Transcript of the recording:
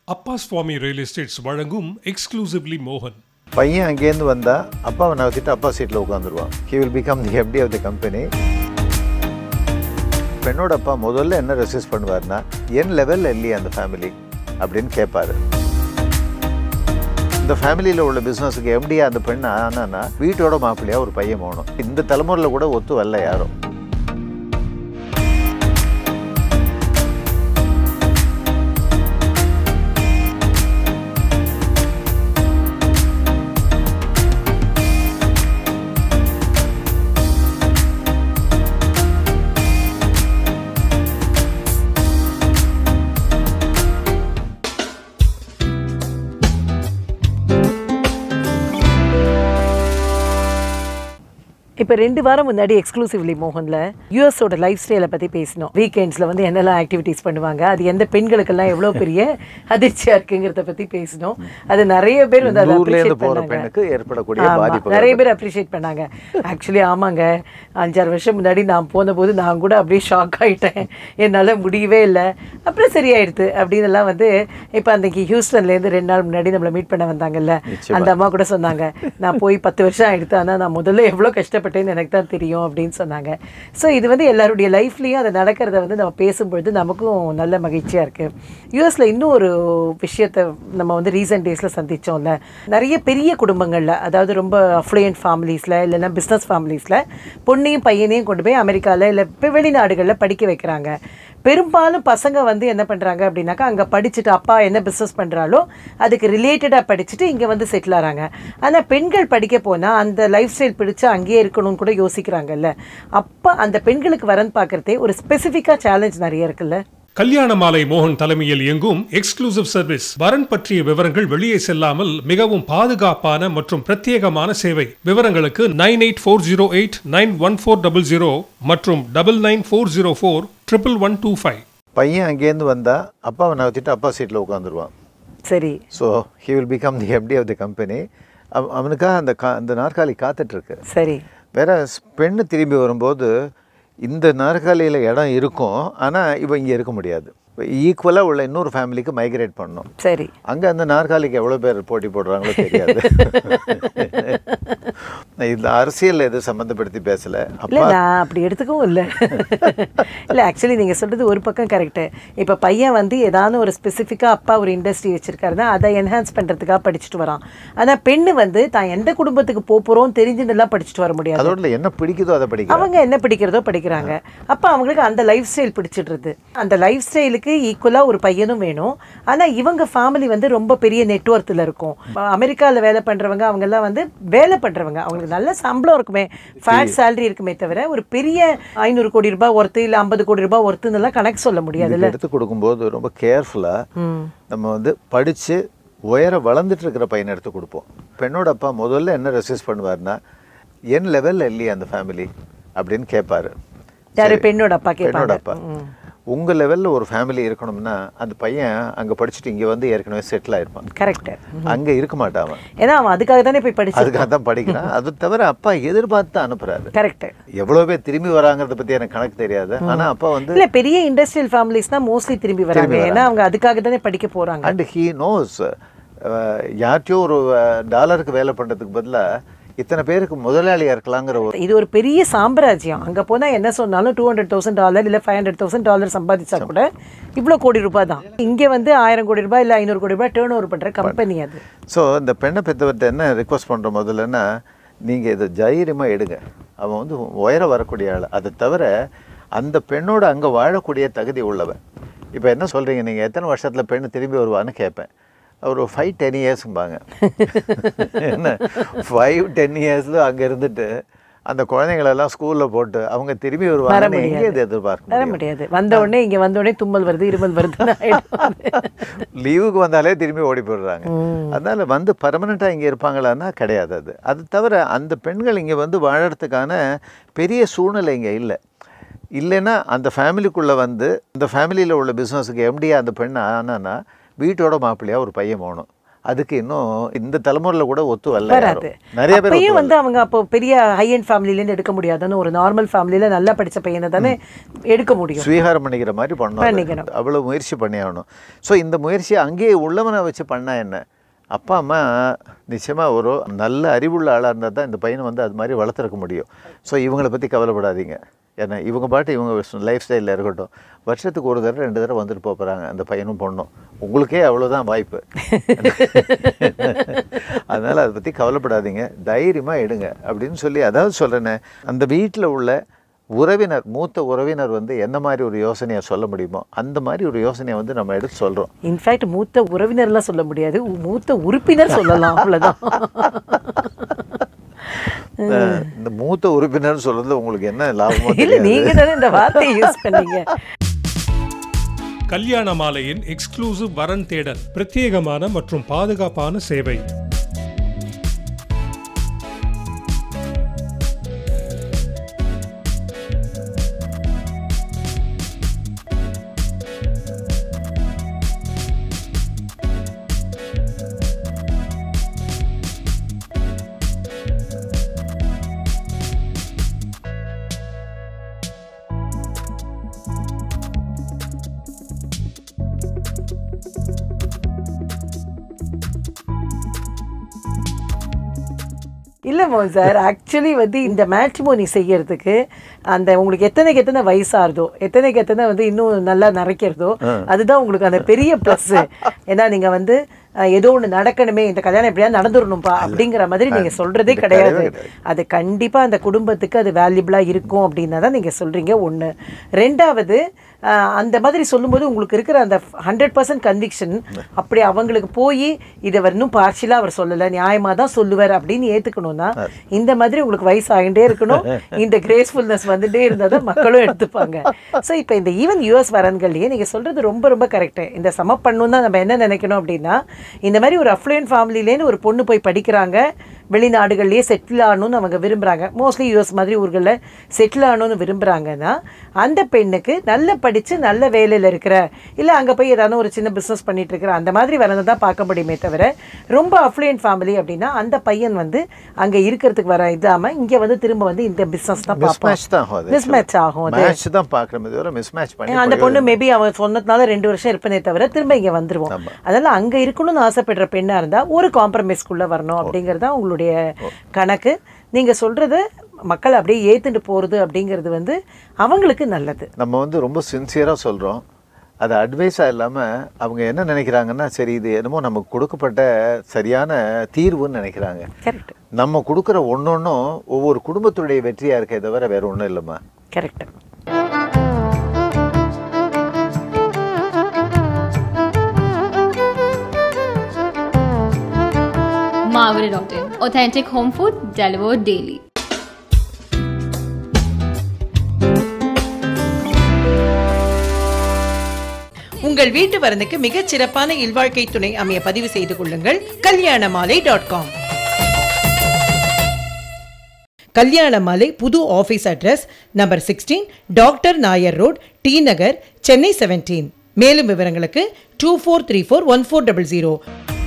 அப்பா Appaswamy real estates வழங்கும் exclusively மோகன் பையன் அங்கேருந்து வந்தால் அப்பாவை நகர்த்திட்டு அப்பா சீட்டில் உட்காந்துருவான் he will become the MD of the company பெண்ணோட அப்பா முதல்ல என்ன ரெசிஸ்ட் பண்ணுவார்னா என் லெவலில் இல்லையே அந்த ஃபேமிலி அப்படின்னு கேட்பாரு இந்த ஃபேமிலியில் உள்ள பிஸ்னஸுக்கு எம்டியா அந்த பெண் ஆனான்னா வீட்டோட மாப்பிள்ளையா ஒரு பையன் போகணும் இந்த தலைமுறையில் கூட ஒத்து வரல யாரும் இப்போ ரெண்டு வாரம் முன்னாடி எக்ஸ்க்ளூசிவ்லி மோகனில் யூஎஸோட லைஃப் ஸ்டைலை பற்றி பேசினோம் வீக்கெண்ட்ஸில் வந்து என்னெல்லாம் ஆக்டிவிட்டீஸ் பண்ணுவாங்க அது எந்த பெண்களுக்கெல்லாம் எவ்வளோ பெரிய அதிர்ச்சியாக இருக்குங்கிறத பற்றி பேசினோம் அது நிறைய பேர் வந்து அதை ஊர்லேருந்து appreciate போகிற பண்ணாங்க. பெண்ணுக்கு ஏற்படக்கூடிய ஆமா, பாதிப்பு நிறைய பேர் அப்ரிஷியேட் பண்ணாங்க ஆக்சுவலி ஆமாங்க அஞ்சாறு வருஷம் முன்னாடி நான் போனபோது நான் கூட அப்படியே ஷாக் ஆகிட்டேன் என்னால் முடியவே இல்லை அப்புறம் சரியாயிடுது அப்படின்னு எல்லாம் வந்து இப்போ அன்னைக்கு ஹியூஸ்டன்லேருந்து ரெண்டு நாள் முன்னாடி நம்மளை மீட் பண்ண வந்தாங்கல்ல அந்த அம்மா கூட சொன்னாங்க நான் போய் பத்து வருஷம் ஆயிடுது ஆனால் நான் முதல்ல எவ்வளோ கஷ்டப்பட்டேன்னு எனக்கு தான் தெரியும் அப்படின்னு சொன்னாங்க ஸோ இது வந்து எல்லாருடைய லைஃப்லேயும் அது நடக்கிறத வந்து நம்ம பேசும்பொழுது நமக்கும் நல்ல மகிழ்ச்சியாக இருக்குது யூஎஸில் இன்னும் ஒரு விஷயத்தை நம்ம வந்து ரீசெண்ட் டேஸில் சந்திச்சோம்ல நிறைய பெரிய குடும்பங்களில் அதாவது ரொம்ப அஃப்ளூயன்ட் ஃபேமிலிஸில் இல்லைன்னா பிஸ்னஸ் ஃபேமிலிஸில் பொண்ணையும் பையனையும் கொண்டு போய் அமெரிக்காவில் இல்லை இப்போ வெளிநாடுகளில் படிக்க வைக்கிறாங்க பெரும்பாலும் பசங்க வந்து என்ன பண்ணுறாங்க அப்படின்னாக்கா அங்கே படிச்சுட்டு அப்பா என்ன பிஸ்னஸ் பண்ணுறாலோ அதுக்கு ரிலேட்டடாக படிச்சுட்டு இங்கே வந்து செட்டில் ஆகிறாங்க ஆனால் பெண்கள் படிக்க போனால் அந்த லைஃப் ஸ்டைல் பிடிச்சு அங்கேயே இருக்கணும்னு கூட யோசிக்கிறாங்கல்ல அப்போ அந்த பெண்களுக்கு வரன்னு பார்க்குறதே ஒரு ஸ்பெசிஃபிக்காக சேலஞ்ச் நிறைய இருக்குல்ல கல்யாண மாலை மோகன் தலைமையில் இயங்கும் எக்ஸ்க்ளூசிவ் சர்வீஸ் வரன் பற்றிய விவரங்கள் வெளியே செல்லாமல் மிகவும் பாதுகாப்பான மற்றும் பிரத்யேகமான சேவை விவரங்களுக்கு nine eight four zero eight nine one four double zero மற்றும் double nine four zero four triple one two five பையன் அங்கேருந்து வந்தால் அப்பாவை நகர்த்திட்டு அப்பா சீட்டில் உட்காந்துருவான் சரி so he will become the MD of the company அவனுக்காக அந்த கா அந்த நாற்காலி காத்துட்ருக்கு சரி வேற பெண்ணு திரும்பி வரும்போது இந்த நாற்காலியில் இடம் இருக்கும் ஆனால் இவன் இங்கே இருக்க முடியாது ஈக்குவலாக உள்ள இன்னொரு ஃபேமிலிக்கு மைக்ரேட் பண்ணணும் சரி அங்கே அந்த நாற்காலிக்கு எவ்வளோ பேர் போட்டி போடுறாங்களோ தெரியாது நான் இந்த அரசியல் எதுவும் சம்மந்தப்படுத்தி பேசலை இல்லை அப்பா நான் அப்படி எடுத்துக்கவும் இல்லை இல்லை ஆக்சுவலி நீங்கள் சொல்கிறது ஒரு பக்கம் கரெக்டு இப்போ பையன் வந்து ஏதாவது ஒரு ஸ்பெசிஃபிக்காக அப்பா ஒரு இண்டஸ்ட்ரி வச்சிருக்காருன்னா அதை என்ஹான்ஸ் பண்ணுறதுக்காக படிச்சுட்டு வரான் ஆனால் பெண்ணு வந்து தான் எந்த குடும்பத்துக்கு போக போகிறோம் தெரிஞ்சுன்னெல்லாம் படிச்சுட்டு வர முடியாது அதோட என்ன பிடிக்குதோ அதை படிக்கலாம் அவங்க என்ன படிக்கிறதோ படிக்கிறாங்க அப்போ அவங்களுக்கு அந்த லைஃப் ஸ்டைல் பிடிச்சிடுறது அந்த லைஃப் ஸ்டைலுக்கு ஈக்குவலாக ஒரு பையனும் வேணும் ஆனால் இவங்க ஃபேமிலி வந்து ரொம்ப பெரிய நெட்ஒர்த்தில் இருக்கும் அமெரிக்காவில் வேலை பண்ணுறவங்க அவங்கெல்லாம் வந்து வேலை பண்ணுறவங்க அவங்களுக்கு நல்ல சம்பளம் இருக்குமே ஃபேட் சேலரி இருக்குமே தவிர ஒரு பெரிய ஐநூறு கோடி ரூபாய் ஒருத்து இல்லை ஐம்பது கோடி ரூபாய் ஒருத்துன்னெல்லாம் கணக்கு சொல்ல முடியாதுல்ல இதுக்கு எடுத்து கொடுக்கும்போது ரொம்ப கேர்ஃபுல்லாக நம்ம வந்து படித்து உயர வளர்ந்துட்டு இருக்கிற பையனை எடுத்து கொடுப்போம் பெண்ணோட அப்பா முதல்ல என்ன ரெசிஸ்ட் பண்ணுவார்னா என் லெவலில் இல்லையே அந்த ஃபேமிலி அப்படின்னு கேட்பாரு யாரு சரி, பெண்ணோட அப்பா பெண்ணோட கேட்பாங்க அப்பா உங்க லெவலில் ஒரு ஃபேமிலி இருக்கணும்னா அந்த பையன் அங்கே படிச்சுட்டு இங்கே வந்து ஏற்கனவே செட்டில் ஆயிருப்பான் கரெக்ட் அங்கே இருக்க மாட்டான் அவன் ஏன்னா அவன் அதுக்காக தானே போய் படிச்சு அதுக்காக தான் படிக்கிறான் அது தவிர அப்பா எதிர்பார்த்து தான் அனுப்புறாரு கரெக்ட் எவ்வளோ பேர் திரும்பி வராங்கிறத பற்றி எனக்கு கணக்கு தெரியாது ஆனா அப்பா வந்து இல்ல பெரிய இண்டஸ்ட்ரியல் ஃபேமிலிஸ் தான் மோஸ்ட்லி திரும்பி வராங்க ஏன்னா அவங்க அதுக்காக தானே படிக்க போறாங்க அண்ட் ஹீ நோஸ் யார்ட்டையோ ஒரு டாலருக்கு வேலை பண்ணுறதுக்கு பதிலாக இத்தனை பேருக்கு முதலாளியாக இருக்கலாங்கிற ஒரு இது ஒரு பெரிய சாம்ராஜ்யம் அங்க போனா என்ன சொன்னாலும் டூ ஹண்ட்ரட் தௌசண்ட் டாலர் இல்ல ஃபைவ் ஹண்ட்ரட் தௌசண்ட் டாலர் சம்பாதிச்சா கூட இவ்வளோ கோடி ரூபாய் தான் இங்க வந்து ஆயிரம் கோடி ரூபாய் இல்ல ஐநூறு கோடி ரூபாய் டேர்ன் ஓவர் பண்ற கம்பெனி அது ஸோ இந்த பெண்ணை பெற்றவர்கிட்ட என்ன ரிக்வஸ்ட் பண்ணுற முதல்லன்னா நீங்கள் இதை தைரியமாக எடுங்க அவன் வந்து உயர வரக்கூடிய ஆள் அதை தவிர அந்த பெண்ணோட அங்கே வாழக்கூடிய தகுதி உள்ளவன் இப்போ என்ன சொல்கிறீங்க நீங்கள் எத்தனை வருஷத்தில் பெண்ணு திரும்பி வருவான்னு கேட்பேன் ஒரு ஃபைவ் டென் இயர்ஸும்பாங்க என்ன ஃபைவ் டென் இயர்ஸில் அங்கே இருந்துட்டு அந்த குழந்தைங்களெல்லாம் ஸ்கூலில் போட்டு அவங்க திரும்பி வருவாங்க எங்கே இது எதிர்பார்க்க வர முடியும் முடியாது வந்த உடனே இங்க வந்த உடனே தும்மல் வருது இருமல் வருதுன்னு ஆயிடும். லீவுக்கு வந்தாலே திரும்பி ஓடி போயிடுறாங்க அதனால வந்து பர்மனெண்ட்டாக இங்கே இருப்பாங்களான்னா கிடையாது அது அது தவிர அந்த பெண்கள் இங்கே வந்து வாழறதுக்கான பெரிய சூழ்நிலை இங்கே இல்லை இல்லைன்னா அந்த ஃபேமிலிக்குள்ளே வந்து அந்த ஃபேமிலியில் உள்ள பிஸ்னஸுக்கு எம்டியாக அந்த பெண் ஆனான்னா வீட்டோட மாப்பிள்ளையாக ஒரு பையன் போகணும் அதுக்கு இன்னும் இந்த தலைமுறையில கூட ஒத்து வரல வராது யாரும். நிறைய பேர் அப்பயும் ஒத்து வந்து அவங்க அப்போ பெரிய ஹை அண்ட் ஃபேமிலிலேருந்து எடுக்க முடியாதுன்னு ஒரு நார்மல் ஃபேமிலியில் நல்லா படிச்ச பையனை தானே எடுக்க முடியும் சுவீகாரம் பண்ணிக்கிற மாதிரி பண்ணணும் பண்ணிக்கணும். அது. அவ்வளவு முயற்சி பண்ணி ஆகணும் ஸோ இந்த முயற்சியை அங்கேயே உள்ளவனை வச்சு பண்ணா என்ன அப்பா அம்மா நிச்சயமாக ஒரு நல்ல அறிவுள்ள ஆளாக இருந்தால் தான் இந்த பையனை வந்து அது மாதிரி வளர்த்துருக்க முடியும் ஸோ இவங்களை பற்றி கவலைப்படாதீங்க ஏன்னா இவங்க பாட்டு இவங்க லைஃப் ஸ்டைலில் இருக்கட்டும் வருஷத்துக்கு ஒரு தடவை ரெண்டு தடவை வந்துட்டு போக போகிறாங்க அந்த பையனும் பொண்ணும் உங்களுக்கே அவ்வளோதான் வாய்ப்பு அதனால் அதை பற்றி கவலைப்படாதீங்க தைரியமாக எடுங்க அப்படின்னு சொல்லி அதாவது சொல்கிறேனே அந்த வீட்டில் உள்ள உறவினர் மூத்த உறவினர் வந்து என்ன மாதிரி ஒரு யோசனையை சொல்ல முடியுமோ அந்த மாதிரி ஒரு யோசனையை வந்து நம்ம எடுத்து சொல்கிறோம் இன்ஃபேக்ட் மூத்த உறவினர்லாம் சொல்ல முடியாது உ- மூத்த உறுப்பினர் சொல்லலாம் அவ்வளோதான் இந்த மூத்த உறுப்பினர் சொல்றது உங்களுக்கு என்ன லாபமோ இல்ல தெரியாது நீங்க தானே இந்த வார்த்தையை யூஸ் பண்ணீங்க கல்யாண மாலையின் எக்ஸ்க்ளூசிவ் வரன் தேடல் பிரத்யேகமான மற்றும் பாதுகாப்பான சேவை இல்ல மோ சார் ஆக்சுவலி வந்து இந்த மேட்ச்மோனி செய்யறதுக்கு அந்த உங்களுக்கு எத்தனைக்கு எத்தனை வயசாகுதோ எத்தனைக்கு எத்தனை வந்து இன்னும் நல்லா நிறைக்கிறதோ அதுதான் உங்களுக்கு அந்த பெரிய ப்ளஸ் ஏன்னா நீங்க வந்து அஹ், ஏதோ ஒன்று நடக்கணுமே இந்த கல்யாணம் எப்படியா நடந்துடணும்ப்பா அப்படிங்கிற மாதிரி நீங்க சொல்றதே இது கிடையாது கிடையவே கிடையாது. அது கண்டிப்பா அந்த குடும்பத்துக்கு அது வேல்யூபிளா இருக்கும் அப்படின்னா தான் நீங்க சொல்றீங்க ஒண்ணு ரெண்டாவது அஹ், அந்த மாதிரி சொல்லும்போது உங்களுக்கு இருக்கிற அந்த ஹண்ட்ரட் பர்சன்ட் கன்விக்ஷன் அப்படி அவங்களுக்கு போய் இதை அவர் இன்னும் பார்ஷியலாக அவர் சொல்லலை நியாயமாக தான் சொல்லுவார் அப்படின்னு ஏற்றுக்கணும்னா இந்த மாதிரி உங்களுக்கு வயசு ஆகிட்டே இருக்கணும் இந்த கிரேஸ்ஃபுல்னஸ் வந்துட்டே இருந்தால் தான் மக்களும் எடுத்துப்பாங்க ஸோ இப்போ இந்த ஈவன் யூஎஸ் வரன்கள்லையே நீங்கள் சொல்கிறது ரொம்ப ரொம்ப கரெக்டு இந்த சம பண்ணணும் தான் நம்ம என்ன நினைக்கணும் அப்படின்னா இந்த மாதிரி ஒரு அஃப்ளூயன்ட் ஃபேமிலிலேன்னு ஒரு பொண்ணு போய் படிக்கிறாங்க வெளிநாடுகள்லேயே செட்டில் ஆகணும்னு அவங்க விரும்புகிறாங்க மோஸ்ட்லி யூஎஸ் மாதிரி ஊர்களில் செட்டில் ஆகணும்னு விரும்புகிறாங்கன்னா அந்த பெண்ணுக்கு நல்ல படித்து நல்ல வேலையில் இருக்கிற இல்லை அங்கே போய் ஏதாவது ஒரு சின்ன பிஸ்னஸ் பண்ணிட்டு இருக்கிற அந்த மாதிரி வரதை தான் பார்க்க முடியுமே தவிர ரொம்ப அஃப்ளூயன்ட் ஃபேமிலி அப்படின்னா அந்த பையன் வந்து அங்கே இருக்கிறதுக்கு வர இதாமல் இங்கே வந்து திரும்ப வந்து இந்த பிஸ்னஸ் தான் மிஸ் பார்ப்பான் மேட்ச் தான் ஆகும் அது மிஸ் மேட்ச் ஆகும் அது மேட்ச் தான் பார்க்குறமே தவிர மிஸ் மேட்ச் பண்ணி அந்த பொண்ணு மேபி அவன் சொன்னதுனால ரெண்டு வருஷம் இருப்பனே தவிர திரும்ப இங்க வந்துருவோம் ஆமா. அதனால அங்க இருக்கணும்னு ஆசைப்படுற பெண்ணா இருந்தா ஒரு காம்ப்ரமைஸ்க்குள்ள வரணும் அப்படிங்கறது தான் உங்களுடைய கணக்கு நீங்க சொல்றது மக்கள் அப்படியே ஏத்துட்டு போறது அப்படிங்கிறது வந்து அவங்களுக்கு நல்லது நம்ம வந்து ரொம்ப சின்சியராக சொல்கிறோம் அது அட்வைஸாக இல்லாமல் அவங்க என்ன நினைக்கிறாங்கன்னா சரி இது என்னமோ நமக்கு கொடுக்கப்பட்ட சரியான தீர்வுன்னு நினைக்கிறாங்க கரெக்ட் நம்ம கொடுக்குற ஒன்னொன்னும் ஒவ்வொரு குடும்பத்துடைய வெற்றியாக இருக்கே தவிர வேற ஒன்றும் இல்லைம்மா correct Marvel.in. Authentic home food delivered daily. உங்கள் வீட்டு வரனுக்கு மிகச் சிறப்பான இல்வாழ்க்கை துணை அமைய பதிவு செய்து கொள்ளுங்கள் கல்யாணமாலை டாட் காம் கல்யாணமாலை புது office address number sixteen doctor Nair road T Nagar Chennai seventeen மேலும் விவரங்களுக்கு two four three four one four double zero